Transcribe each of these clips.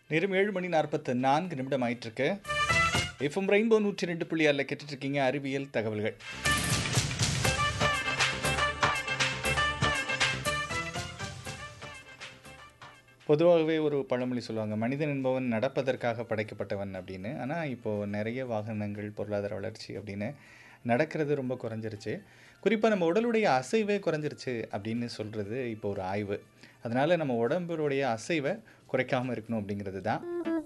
நேரம் ஏழு மணி நாற்பத்து நான்கு நிமிடம் ஆயிட்டிருக்கு எஃப்எம் ரெயின்போ நூற்றி ரெண்டு புள்ளி ஆறில் கேட்டுட்ருக்கீங்க அறிவியல் தகவல்கள் பொதுவாகவே ஒரு பழமொழி சொல்லுவாங்க மனிதன் என்பவன் நடப்பதற்காக படைக்கப்பட்டவன் அப்படின்னு ஆனால் இப்போது நிறைய வாகனங்கள் பொருளாதார வளர்ச்சி அப்படின்னு நடக்கிறது ரொம்ப குறைஞ்சிருச்சு குறிப்பாக நம்ம உடலுடைய அசைவே குறைஞ்சிருச்சு அப்படின்னு சொல்கிறது இப்போ ஒரு ஆய்வு அதனால் நம்ம உடம்புடைய அசைவை குறைக்காமல் இருக்கணும் அப்படிங்கிறது தான்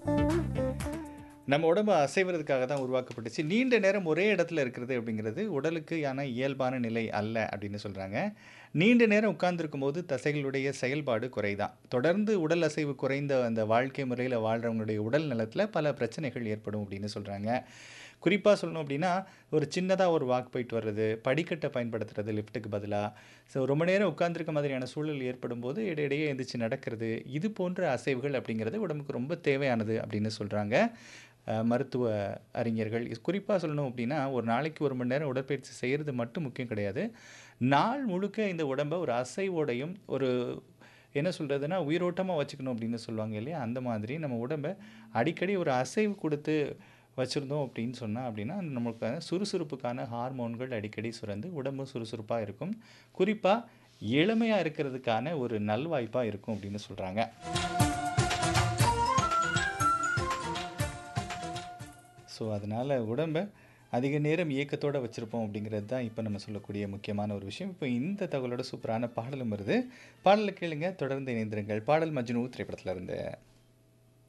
நம்ம உடம்பு அசைவதற்காக தான் உருவாக்கப்பட்டுச்சு நீண்ட நேரம் ஒரே இடத்துல இருக்கிறது அப்படிங்கிறது உடலுக்கு ஆன இயல்பான நிலை அல்ல அப்படின்னு சொல்கிறாங்க நீண்ட நேரம் உட்கார்ந்துருக்கும் போது தசைகளுடைய செயல்பாடு குறைதான் தொடர்ந்து உடல் அசைவு குறைந்த அந்த வாழ்க்கை முறையில் வாழ்கிறவங்களுடைய உடல் நலத்தில் பல பிரச்சனைகள் ஏற்படும் அப்படின்னு சொல்கிறாங்க குறிப்பாக சொல்லணும் அப்படின்னா ஒரு சின்னதாக ஒரு வாக் போயிட்டு வர்றது படிக்கட்டை பயன்படுத்துறது லிஃப்ட்டுக்கு பதிலாக ஸோ ரொம்ப நேரம் உட்கார்ந்துருக்க மாதிரியான சூழல் ஏற்படும் போது இடையிடையே எந்திரிச்சு நடக்கிறது இது போன்ற அசைவுகள் அப்படிங்கிறது உடம்புக்கு ரொம்ப தேவையானது அப்படின்னு சொல்கிறாங்க அஹ், மருத்துவ அறிஞர்கள் குறிப்பாக சொல்லணும் அப்படின்னா ஒரு நாளைக்கு ஒரு மணி நேரம் உடற்பயிற்சி செய்கிறது மட்டும் முக்கியம் கிடையாது நாள் முழுக்க இந்த உடம்பை ஒரு அசைவோடையும் ஒரு என்ன சொல்கிறதுனா உயிரோட்டமாக வச்சுக்கணும் அப்படின்னு சொல்லுவாங்க இல்லையா அந்த மாதிரி நம்ம உடம்பை அடிக்கடி ஒரு அசைவு கொடுத்து வச்சுருந்தோம் அப்படின்னு சொன்னால் அப்படின்னா அந்த நம்மளுக்கான சுறுசுறுப்புக்கான ஹார்மோன்கள் அடிக்கடி சுரந்து உடம்பு சுறுசுறுப்பாக இருக்கும் குறிப்பாக இளமையாக இருக்கிறதுக்கான ஒரு நல்வாய்ப்பாக இருக்கும் அப்படின்னு சொல்கிறாங்க ஸோ அதனால் உடம்பை அதிக நேரம் இயக்கத்தோடு வச்சுருப்போம் அப்படிங்கிறது தான் இப்போ நம்ம சொல்லக்கூடிய முக்கியமான ஒரு விஷயம் இப்போ இந்த தகவலோட சூப்பரான பாடலும் வருது பாடலை கேளுங்க தொடர்ந்து இணைந்திருங்கள் பாடல் மஜ்னு திரைப்படத்தில் இருந்து